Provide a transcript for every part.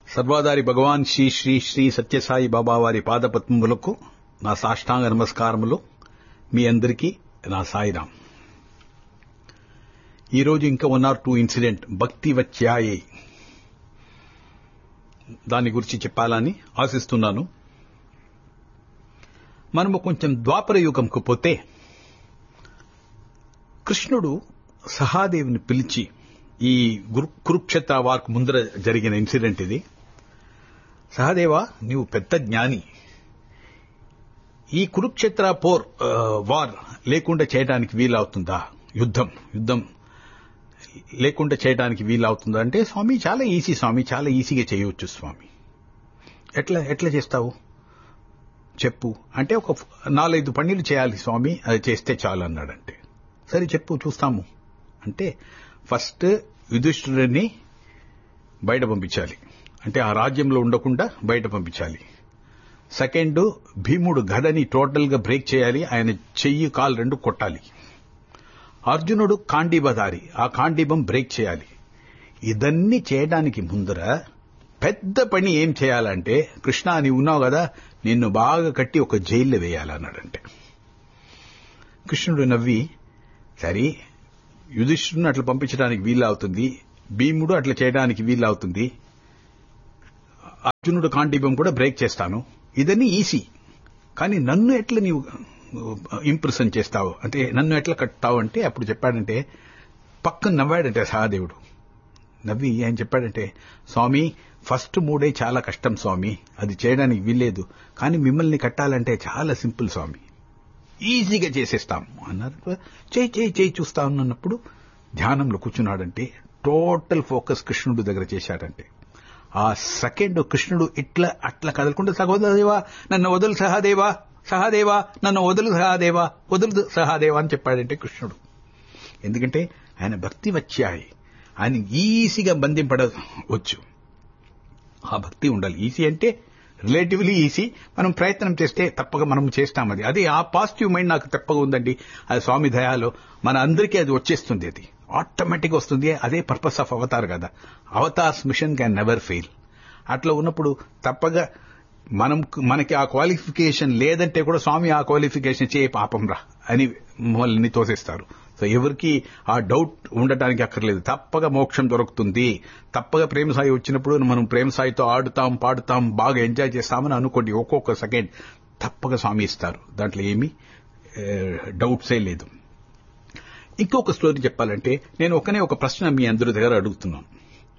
సర్వాదారి భగవాన్ శ్రీ శ్రీ శ్రీ సత్యసాయి బాబా వారి పాదపద్మములకు నా సాష్టాంగ నమస్కారములు మీ అందరికీ నా సాయిరాం ఈరోజు ఇంకా వన్ ఆర్ టూ ఇన్సిడెంట్ భక్తి వచ్చాయే దాని గురించి చెప్పాలని ఆశిస్తున్నాను మనము కొంచెం ద్వాపర యుగంకు పోతే కృష్ణుడు సహాదేవిని పిలిచి ఈ గురు కురుక్షేత్ర వార్కు ముందర జరిగిన ఇన్సిడెంట్ ఇది సహదేవా నీవు పెద్ద జ్ఞాని ఈ కురుక్షేత్ర పోర్ ఆ, వార్ లేకుండా చేయడానికి వీలవుతుందా యుద్ధం యుద్ధం లేకుండా చేయడానికి వీలవుతుందా అంటే స్వామి చాలా ఈజీ స్వామి చాలా ఈజీగా చేయవచ్చు స్వామి ఎట్లా ఎట్లా చేస్తావు చెప్పు అంటే ఒక నాలుగైదు పనులు చేయాలి స్వామి అది చేస్తే చాలు అన్నాడంటే సరే చెప్పు చూస్తాము అంటే ఫస్ట్ యుధిష్ఠుడిని బయట పంపించాలి అంటే ఆ రాజ్యంలో ఉండకుండా బయట పంపించాలి సెకండ్ భీముడు గదని టోటల్ గా బ్రేక్ చేయాలి ఆయన చెయ్యి కాలు రెండు కొట్టాలి అర్జునుడు కాండీబదారి ఆ కాండీబం బ్రేక్ చేయాలి ఇదన్నీ చేయడానికి ముందర పెద్ద పని ఏం చేయాలంటే కృష్ణ నీవు ఉన్నావు కదా నిన్ను బాగా కట్టి ఒక జైల్లో వేయాలన్నాడంటే కృష్ణుడు నవ్వి సరే యుధిష్ఠుడిని అట్లా పంపించడానికి వీలవుతుంది భీముడు అట్లా చేయడానికి వీలవుతుంది అర్జునుడు కాంటీబం కూడా బ్రేక్ చేస్తాను ఇదన్నీ ఈజీ కానీ నన్ను ఎట్లా నీవు ఇంప్రెషన్ చేస్తావు అంటే నన్ను ఎట్లా కట్టావు అంటే అప్పుడు చెప్పాడంటే పక్కన నవ్వాడంటే సహాదేవుడు నవ్వి ఆయన చెప్పాడంటే స్వామి ఫస్ట్ మూడే చాలా కష్టం స్వామి అది చేయడానికి వీల్లేదు కానీ మిమ్మల్ని కట్టాలంటే చాలా సింపుల్ స్వామి ఈజీగా చేసేస్తాం అన్నారు చేయి చేయి చేయి చూస్తాను అన్నప్పుడు ధ్యానంలో కూర్చున్నాడంటే టోటల్ ఫోకస్ కృష్ణుడు దగ్గర చేశాడంటే ఆ సెకండ్ కృష్ణుడు ఇట్లా అట్లా కదలకుండా సహోదరదేవా నన్ను వదులు సహాదేవా సహాదేవా నన్ను వదులు సహాదేవా వదులు సహాదేవా అని చెప్పాడంటే కృష్ణుడు ఎందుకంటే ఆయన భక్తి వచ్చాయి ఆయన ఈజీగా బంధింపడవచ్చు ఆ భక్తి ఉండాలి ఈజీ అంటే రిలేటివ్లీ ఈజీ మనం ప్రయత్నం చేస్తే తప్పక మనం చేస్తాం అది అది ఆ పాజిటివ్ మైండ్ నాకు తప్పగా ఉందండి అది స్వామి దయాలో మన అందరికీ అది వచ్చేస్తుంది అది ఆటోమేటిక్ వస్తుంది అదే పర్పస్ ఆఫ్ అవతార్ కదా avatars mission can never fail అట్లా ఉన్నప్పుడు తప్పగా మనం మనకి ఆ క్వాలిఫికేషన్ లేదంటే కూడా స్వామి ఆ క్వాలిఫికేషన్ చేయ పాపం రా అని మమ్మల్ని తోసేస్తారు సో ఎవరికి ఆ డౌట్ ఉండటానికి అక్కర్లేదు తప్పగా మోక్షం దొరుకుతుంది తప్పగా ప్రేమ సాయి వచ్చినప్పుడు మనం ప్రేమ సాయితో ఆడుతాం పాడుతాం బాగా ఎంజాయ్ చేస్తామని అనుకోండి ఒక్కొక్క సెకండ్ తప్పగా స్వామి ఇస్తారు దాంట్లో ఏమీ డౌట్సే లేదు ఇంకొక స్టోరీ చెప్పాలంటే నేను ఒకనే ఒక ప్రశ్న మీ అందరి దగ్గర అడుగుతున్నాను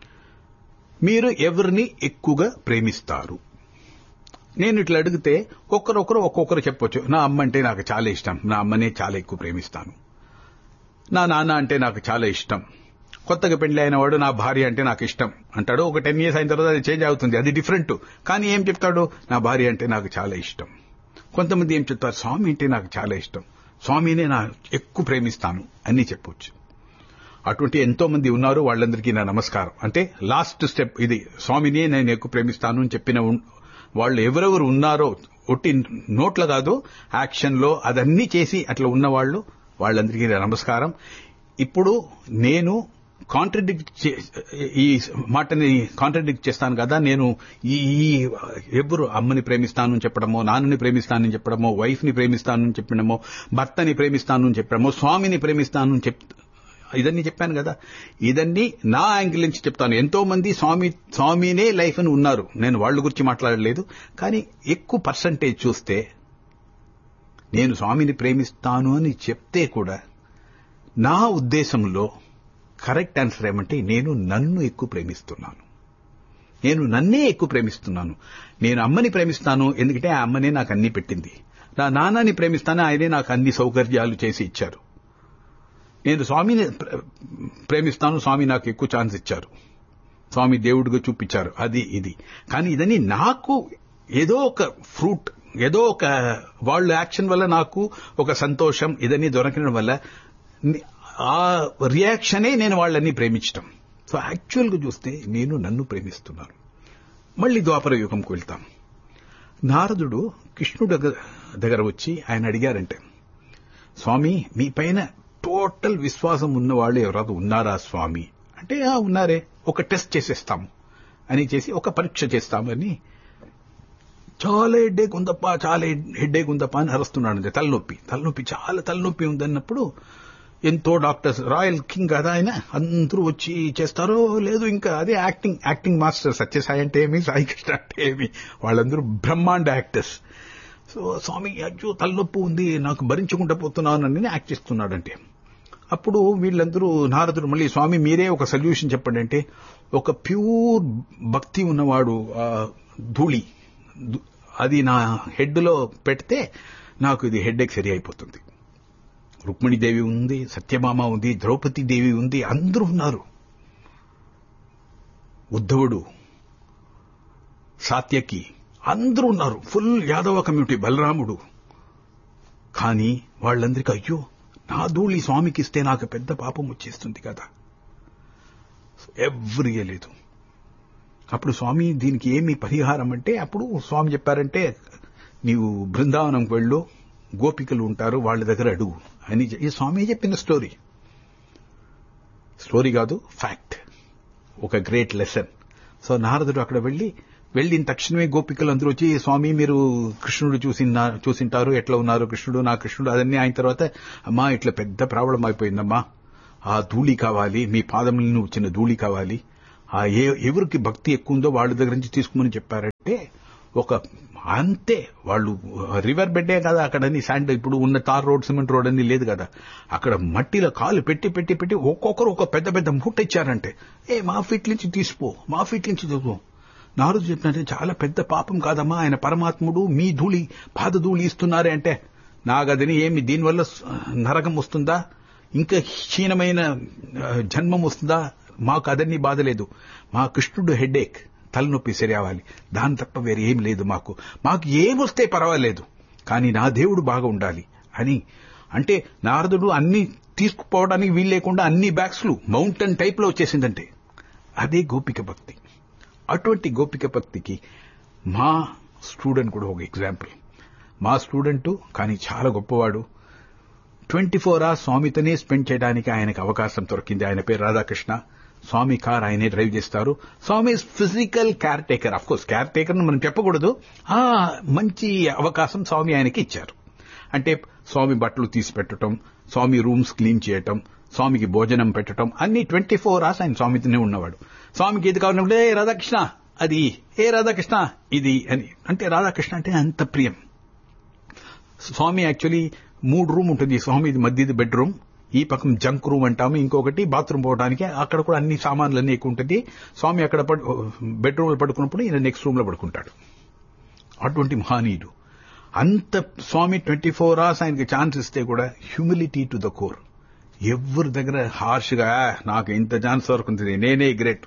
మీరు ఎవరిని ఎక్కువగా ప్రేమిస్తారు నేను ఇట్లా అడిగితే ఒక్కరొకరు ఒక్కొక్కరు చెప్పొచ్చు నా అమ్మ అంటే నాకు చాలా ఇష్టం నా అమ్మనే చాలా ఎక్కువ ప్రేమిస్తాను నా నాన్న అంటే నాకు చాలా ఇష్టం కొత్తగా పెళ్లి అయిన వాడు నా భార్య అంటే నాకు ఇష్టం అంటాడు ఒక టెన్ ఇయర్స్ అయిన తర్వాత అది చేంజ్ అవుతుంది అది డిఫరెంట్ కానీ ఏం చెప్తాడు నా భార్య అంటే నాకు చాలా ఇష్టం కొంతమంది ఏం చెప్తారు స్వామి అంటే నాకు చాలా ఇష్టం స్వామినే నా ఎక్కువ ప్రేమిస్తాను అని చెప్పొచ్చు అటువంటి ఎంతో మంది ఉన్నారు వాళ్ళందరికీ నా నమస్కారం అంటే లాస్ట్ స్టెప్ ఇది స్వామినే నేను ఎక్కువ ప్రేమిస్తాను అని చెప్పిన ఉన్- వాళ్ళు ఎవరెవరు ఉన్నారో ఒట్టి నోట్ల కాదు యాక్షన్ లో అదన్నీ చేసి అట్లా ఉన్నవాళ్ళు వాళ్ళందరికీ నా నమస్కారం ఇప్పుడు నేను కాంట్రడిక్ట్ ఈ మాటని కాంట్రడిక్ట్ చేస్తాను కదా నేను ఈ ఈ ఎవరు అమ్మని ప్రేమిస్తాను అని చెప్పడమో నాన్నని ప్రేమిస్తానని చెప్పడమో వైఫ్ ని ప్రేమిస్తానని చెప్పడమో భర్తని ప్రేమిస్తాను అని చెప్పడమో స్వామిని ప్రేమిస్తాను అని చెప్ ఇదన్నీ చెప్పాను కదా ఇదన్నీ నా యాంగిల్ నుంచి చెప్తాను ఎంతో మంది స్వామి స్వామినే లైఫ్ అని ఉన్నారు నేను వాళ్ళ గురించి మాట్లాడలేదు కానీ ఎక్కువ పర్సంటేజ్ చూస్తే నేను స్వామిని ప్రేమిస్తాను అని చెప్తే కూడా నా ఉద్దేశంలో కరెక్ట్ ఆన్సర్ ఏమంటే నేను నన్ను ఎక్కువ ప్రేమిస్తున్నాను నేను నన్నే ఎక్కువ ప్రేమిస్తున్నాను నేను అమ్మని ప్రేమిస్తాను ఎందుకంటే ఆ అమ్మనే నాకు అన్ని పెట్టింది నా నాన్నని ప్రేమిస్తాను ఆయనే నాకు అన్ని సౌకర్యాలు చేసి ఇచ్చారు నేను స్వామిని ప్ర- ప్రేమిస్తాను స్వామి నాకు ఎక్కువ ఛాన్స్ ఇచ్చారు స్వామి దేవుడిగా చూపించారు అది ఇది కానీ ఇదని నాకు ఏదో ఒక ఫ్రూట్ ఏదో ఒక వాళ్ళ యాక్షన్ వల్ల నాకు ఒక సంతోషం ఇదని దొరకడం వల్ల ని- ఆ రియాక్షనే నేను వాళ్ళని ప్రేమించటం సో యాక్చువల్ గా చూస్తే నేను నన్ను ప్రేమిస్తున్నాను మళ్ళీ ద్వాపర యుగంకు వెళ్తాం నారదుడు కృష్ణుడు దగ్గర దగ్గర వచ్చి ఆయన అడిగారంటే స్వామి మీ పైన టోటల్ విశ్వాసం ఉన్న వాళ్ళు ఎవరాదు ఉన్నారా స్వామి అంటే "ఆ, ఉన్నారే ఒక టెస్ట్ చేసేస్తాము అని చేసి ఒక పరీక్ష చేస్తామని చాలా హెడ్డేక్ ఉందప్ప చాలా హెడ్డేక్ ఉందప్ప అని అరుస్తున్నాడు తలనొప్పి తలనొప్పి చాలా తలనొప్పి ఉందన్నప్పుడు ఎంతో డాక్టర్స్ రాయల్ కింగ్ కదా ఆయన అందరూ వచ్చి చేస్తారో లేదు ఇంకా అదే యాక్టింగ్ యాక్టింగ్ మాస్టర్ సత్యసాయి అంటే ఏమి సాయి కృష్ణ అంటే ఏమి వాళ్ళందరూ బ్రహ్మాండ యాక్టర్స్ సో స్వామి అయ్యో తలనొప్పి ఉంది నాకు భరించకుండా పోతున్నానని యాక్ట్ చేస్తున్నాడంటే అప్పుడు వీళ్ళందరూ నారదుడు మళ్ళీ స్వామి మీరే ఒక సొల్యూషన్ చెప్పండి అంటే ఒక ప్యూర్ భక్తి ఉన్నవాడు ఆ ధూళి దు- అది నా హెడ్లో పెడితే నాకు ఇది హెడ్ఏక్ సరి అయిపోతుంది రుక్మిణీదేవి ఉంది సత్యభామ ఉంది ద్రౌపది దేవి ఉంది అందరూ ఉన్నారు ఉద్ధవుడు సాత్యకి అందరూ ఉన్నారు ఫుల్ యాదవ కమ్యూనిటీ బలరాముడు కానీ వాళ్ళందరికీ అయ్యో నా ధూళి స్వామికి ఇస్తే నాకు పెద్ద పాపం వచ్చేస్తుంది కదా ఎవ్వరి లేదు అప్పుడు స్వామి దీనికి ఏమి పరిహారం అంటే అప్పుడు స్వామి చెప్పారంటే నీవు బృందావనంకి వెళ్ళు గోపికలు ఉంటారు వాళ్ళ దగ్గర అడుగు అని చె- ఈ స్వామి చెప్పిన స్టోరీ స్టోరీ కాదు ఫ్యాక్ట్ ఒక గ్రేట్ లెసన్ సో నారదుడు అక్కడ వెళ్లి వెళ్ళిన తక్షణమే గోపికలు అందరూ వచ్చి స్వామి మీరు కృష్ణుడు చూసిన చూసింటారు ఎట్లా ఉన్నారు కృష్ణుడు నా కృష్ణుడు అదన్నీ అయిన తర్వాత అమ్మా ఇట్లా పెద్ద ప్రాబ్లం అయిపోయిందమ్మా ఆ ధూళి కావాలి మీ పాదములను వచ్చిన ధూళి కావాలి ఆ ఏ ఎవరికి భక్తి ఎక్కువ ఉందో వాళ్ళ దగ్గర నుంచి తీసుకోమని చెప్పారంటే ఒక అంతే వాళ్ళు రివర్ బెడ్డే కదా అక్కడని శాండ్ ఇప్పుడు ఉన్న తార్ రోడ్ సిమెంట్ రోడ్ అని లేదు కదా అక్కడ మట్టిలో కాలు పెట్టి పెట్టి పెట్టి ఒక్కొక్కరు ఒక పెద్ద పెద్ద మూట ఇచ్చారంటే ఏ మా ఫీట్ నుంచి తీసిపో మా ఫీట్ నుంచి తీసుకో నారదు చెప్పినట్టే చాలా పెద్ద పాపం కాదమ్మా ఆయన పరమాత్ముడు మీ ధూళి పాద ధూళి ఇస్తున్నారే అంటే నాగదని ఏమి దీనివల్ల స- నరకం వస్తుందా ఇంకా క్షీణమైన ఆ, జన్మం వస్తుందా మాకు అదన్నీ బాధ లేదు మా కృష్ణుడు హెడేక్ తలనొప్పి సరియావాలి దాని తప్ప వేరే ఏం లేదు మాకు మాకు ఏమొస్తే పర్వాలేదు కానీ నా దేవుడు బాగా ఉండాలి అని అంటే నారదుడు అన్ని తీసుకుపోవడానికి వీలు లేకుండా అన్ని బ్యాగ్స్లు మౌంటైన్ టైప్ లో వచ్చేసిందంటే అదే గోపిక భక్తి అటువంటి గోపిక భక్తికి మా స్టూడెంట్ కూడా ఒక ఎగ్జాంపుల్ మా స్టూడెంట్ కానీ చాలా గొప్పవాడు ట్వంటీ ఫోర్ అవర్స్ స్వామితోనే స్పెండ్ చేయడానికి ఆయనకు అవకాశం దొరికింది ఆయన పేరు రాధాకృష్ణ స్వామి కార్ ఆయనే డ్రైవ్ చేస్తారు Swami physical caretaker of course caretaker మనం చెప్పకూడదు ఆ మంచి అవకాశం స్వామి ఆయనకి ఇచ్చారు అంటే స్వామి బట్టలు తీసి పెట్టడం స్వామి రూమ్స్ క్లీన్ చేయటం స్వామికి భోజనం పెట్టడం అన్ని ట్వంటీ ఫోర్ అవర్స్ ఆయన స్వామితోనే ఉన్నవాడు స్వామికి ఇది కావాలంటే ఏ రాధాకృష్ణ అది ఏ రాధాకృష్ణ ఇది అని అంటే రాధాకృష్ణ అంటే అంత ప్రియం స్వామి యాక్చువల్లీ మూడు రూమ్ ఉంటుంది స్వామిది మధ్యది బెడ్రూమ్ ఈ పక్కన జంక్ రూమ్ అంటాము ఇంకొకటి బాత్రూమ్ పోవడానికి అక్కడ కూడా అన్ని సామాన్లు అన్ని ఎక్కువ ఉంటుంది స్వామి అక్కడ బెడ్రూమ్ లో పడుకున్నప్పుడు ఈయన నెక్స్ట్ రూమ్ లో పడుకుంటాడు అటువంటి మహానీయుడు అంత స్వామి ట్వంటీ ఫోర్ అవర్స్ ఆయనకి ఛాన్స్ ఇస్తే కూడా హ్యూమిలిటీ టు ద కోర్ ఎవరి దగ్గర హార్ష్గా నాకు ఇంత ఛాన్స్ దొరుకుతుంది నేనే గ్రేట్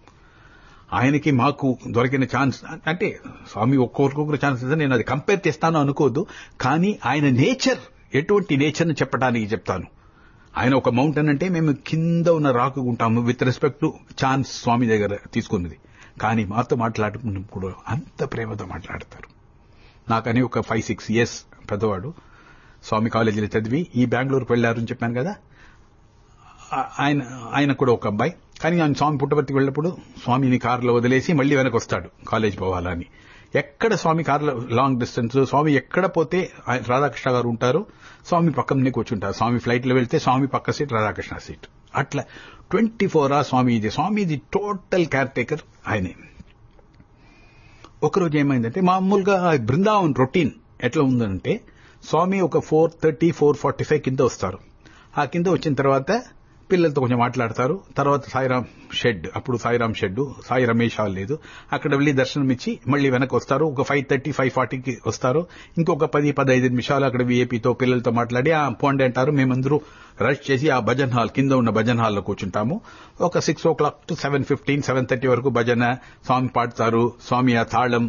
ఆయనకి మాకు దొరికిన ఛాన్స్ అంటే స్వామి ఒక్కొక్కరికి ఛాన్స్ ఇస్తే నేను అది కంపేర్ చేస్తాను అనుకోవద్దు కానీ ఆయన నేచర్ ఎటువంటి నేచర్ని చెప్పడానికి చెప్తాను ఆయన ఒక మౌంటైన్ అంటే మేము కింద ఉన్న రాకుకుంటాము with respect to chance Swami దగ్గర తీసుకున్నది కానీ మాతో మాట్లాడుకున్నప్పుడు అంత ప్రేమతో మాట్లాడతారు నాకని ఒక ఫైవ్ సిక్స్ ఇయర్స్ పెద్దవాడు స్వామి కాలేజీలో చదివి ఈ బెంగళూరుకు వెళ్లారని చెప్పాను కదా ఆ- ఆయన ఆయన కూడా ఒక అబ్బాయి కానీ ఆయన స్వామి పుట్టపర్తికి వెళ్ళినప్పుడు స్వామిని కారులో వదిలేసి మళ్ళీ వెనక్కి వస్తాడు కాలేజ్ పోవాలని ఎక్కడ స్వామి కారులో లాంగ్ డిస్టెన్స్ స్వామి ఎక్కడ పోతే ఆయన రాధాకృష్ణ గారు ఉంటారు స్వామి పక్కనే కూర్చుంటారు స్వామి ఫ్లైట్ లో వెళ్తే స్వామి పక్క సీట్ రాధాకృష్ణ సీట్ అట్లా ట్వంటీ ఫోర్ అవర్స్ స్వామి ఇది స్వామి ఇది టోటల్ కేర్ టేకర్ ఆయనే ఒకరోజు ఏమైందంటే మామూలుగా బృందావన్ రొటీన్ ఎట్లా ఉందంటే స్వామి ఒక four thirty four forty five కింద వస్తారు ఆ కింద వచ్చిన తర్వాత పిల్లలతో కొంచెం మాట్లాడతారు తర్వాత సాయిరాం షెడ్ అప్పుడు సాయిరాం షెడ్ సాయి రమేష్ హాల్ లేదు అక్కడ వెళ్లి దర్శనం ఇచ్చి మళ్ళీ వెనక్కి వస్తారు ఒక ఫైవ్ థర్టీ ఫైవ్ ఫార్టీకి వస్తారు ఇంకొక పది పదహైదు నిమిషాలు అక్కడ వీఏపీతో పిల్లలతో మాట్లాడి ఆ పోండి అంటారు మేమందరూ రష్ చేసి ఆ భజన్ హాల్ కింద ఉన్న భజన్ హాల్లో కూర్చుంటాము ఒక six o'clock to seven fifteen seven thirty వరకు భజన స్వామి పాడతారు స్వామి ఆ తాళం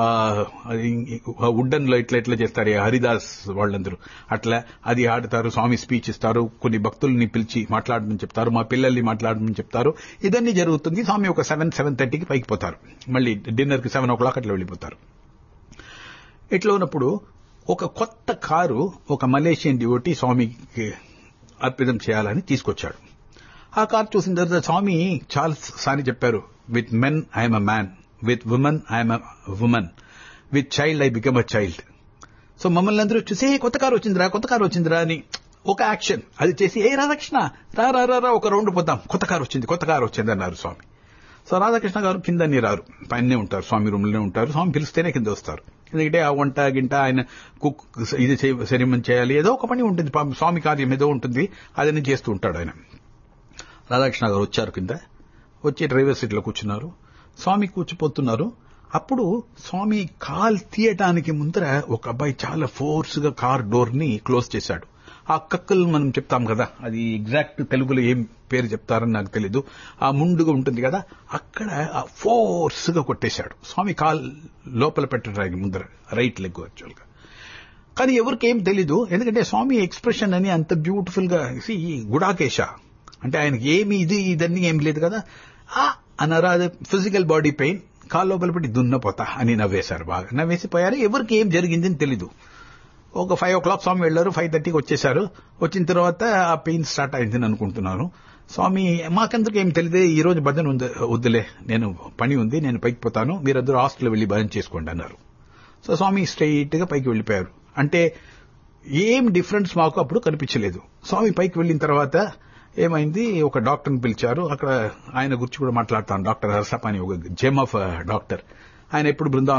ఉడ్డన్ లో ఇట్లా ఇట్లా చేస్తారు ఈ హరిదాస్ వాళ్ళందరూ అట్లా అది ఆడతారు స్వామి స్పీచ్ ఇస్తారు కొన్ని భక్తుల్ని పిలిచి మాట్లాడమని చెప్తారు మా పిల్లల్ని మాట్లాడమని చెప్తారు ఇదన్నీ జరుగుతుంది స్వామి ఒక సెవెన్ సెవెన్ థర్టీకి పైకి పోతారు మళ్ళీ డిన్నర్ కి సెవెన్ ఓ క్లాక్ అట్లా వెళ్ళిపోతారు ఇట్లా ఉన్నప్పుడు ఒక కొత్త కారు ఒక మలేషియన్ డివోటి స్వామికి అర్పితం చేయాలని తీసుకొచ్చాడు ఆ కార్ చూసిన తర్వాత స్వామి చాలా సారి చెప్పారు with men I'm a man with women I'm a women with child I become a child so మమ్మల్ని అందరూ చూసి "ఏ, కొత్త కారు వచ్చిందిరా కొత్త కారు వచ్చిందిరా అని ఒక యాక్షన్ అది చేసి ఏ రాధాకృష్ణ రా రా రా రా ఒక రౌండ్ పోతాం కొత్త కారు వచ్చింది కొత్త కారు వచ్చింది అన్నారు స్వామి సో రాధాకృష్ణ గారు కిందనే రారు పైనే ఉంటారు స్వామి రూమ్లోనే ఉంటారు స్వామి పిలిస్తేనే కింద వస్తారు ఎందుకంటే ఆ వంట గింట ఆయన కుక్ ఇది సెరిమన్ చేయాలి ఏదో ఒక పని ఉంటుంది పాపం స్వామి కార్యం ఏదో ఉంటుంది అదన్నీ చేస్తూ ఉంటాడు ఆయన రాధాకృష్ణ గారు వచ్చారు కింద వచ్చి డ్రైవర్ సీట్లో కూర్చున్నారు స్వామి కూర్చుపోతున్నారు అప్పుడు స్వామి కాల్ తీయటానికి ముందర ఒక అబ్బాయి చాలా ఫోర్స్ గా కార్ డోర్ ని క్లోజ్ చేశాడు ఆ కక్కలు మనం చెప్తాం కదా అది ఎగ్జాక్ట్ తెలుగులో ఏం పేరు చెప్తారని నాకు తెలీదు ఆ ముందుగా ఉంటుంది కదా అక్కడ ఫోర్స్ గా కొట్టేశాడు స్వామి కాల్ లోపల పెట్టడానికి ముందర రైట్ లెగ్ యాక్చువల్ గా కానీ ఎవరికి ఏం తెలీదు ఎందుకంటే స్వామి ఎక్స్ప్రెషన్ అని అంత బ్యూటిఫుల్ గా see, గుడాకేశ అంటే ఆయనకి ఏమి ఇది ఇదన్నీ ఏం లేదు కదా ఆ అన్నారా అదే ఫిజికల్ బాడీ పెయిన్ కాలు లోపల పెట్టి దున్నపోతా అని నవ్వేశారు బాగా నవ్వేసి పోయారు ఎవరికి ఏం జరిగిందని తెలీదు ఒక ఫైవ్ ఓ క్లాక్ స్వామి వెళ్లారు ఫైవ్ థర్టీకి వచ్చేసారు వచ్చిన తర్వాత ఆ పెయిన్ స్టార్ట్ అయిందని అనుకుంటున్నాను స్వామి మాకెందుకు ఏం తెలియదే ఈ రోజు భజన ఉంది వద్దులే నేను పని ఉంది నేను పైకి పోతాను మీరందరూ హాస్టల్ వెళ్లి భజన చేసుకోండి అన్నారు సో స్వామి స్ట్రైట్ గా పైకి వెళ్లిపోయారు అంటే ఏం డిఫరెన్స్ మాకు అప్పుడు కనిపించలేదు స్వామి పైకి వెళ్ళిన తర్వాత ఏమైంది ఒక డాక్టర్ని పిలిచారు అక్కడ ఆయన గురించి కూడా మాట్లాడతాను డాక్టర్ హర్షప్ అని ఒక జెమ్ ఆఫ్ డాక్టర్ ఆయన ఎప్పుడు బృందావనం